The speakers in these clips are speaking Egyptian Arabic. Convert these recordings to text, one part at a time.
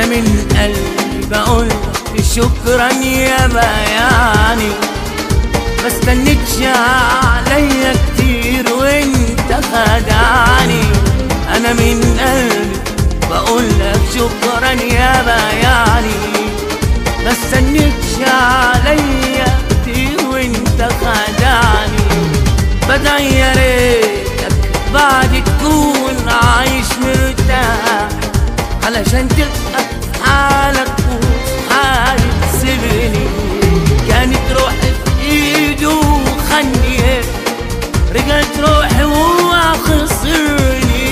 من قلبي بقول شكرا يا بياني ما استنيتش عليا كتير وانت خدعني انا من قلبي بقول لك شكرا يا بياني ما استنيتش عليا كتير وانت خدعني بدعي يا ريتك بعد تكون عايش مرتاح علشان تبقى في حالك وفي حالي تسيبني كانت روحي في ايده وخني رجعت روحي وهو خسرني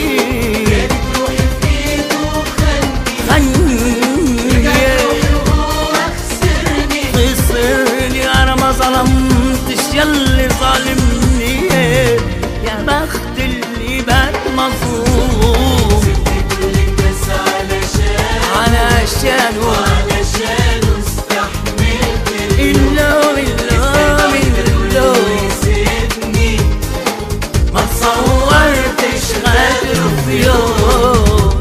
خني خسرني انا ما ظلمتش ياللي ظالمني يا بخت اللي بات مظلوم بس علشان علشانه علشان استحملت اللوم اللوم اللوم يسيبني ما تصورتش غدر في يوم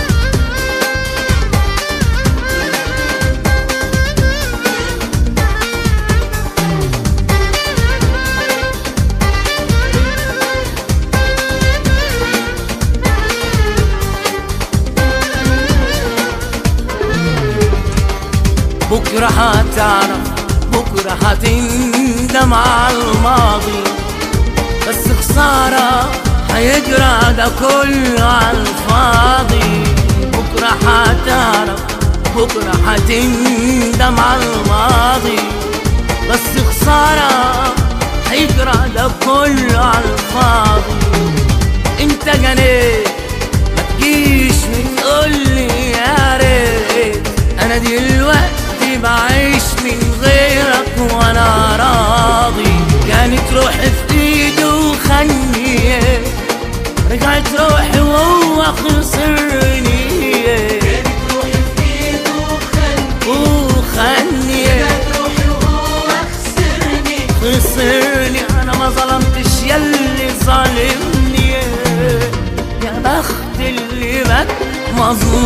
بكرة هتعرف بكرة هتندم على الماضي بس خسارة هيجرى ده كله على الفاضي بكرة هتعرف بكرة هتندم على الماضي بس خسارة هيجرى ده كله على الفاضي انت جنيت ما تجيش وتقولي يا ريت انا دلوقتي بعيش من غيرك وانا راضي كانت روحي في ايده وخني رجعت روحي وهو خسرني روحي في ايده وخلي وخني روحي وهو خسرني خسرني انا ما ظلمتش ياللي ظالمني يا بخت اللي بات مظلوم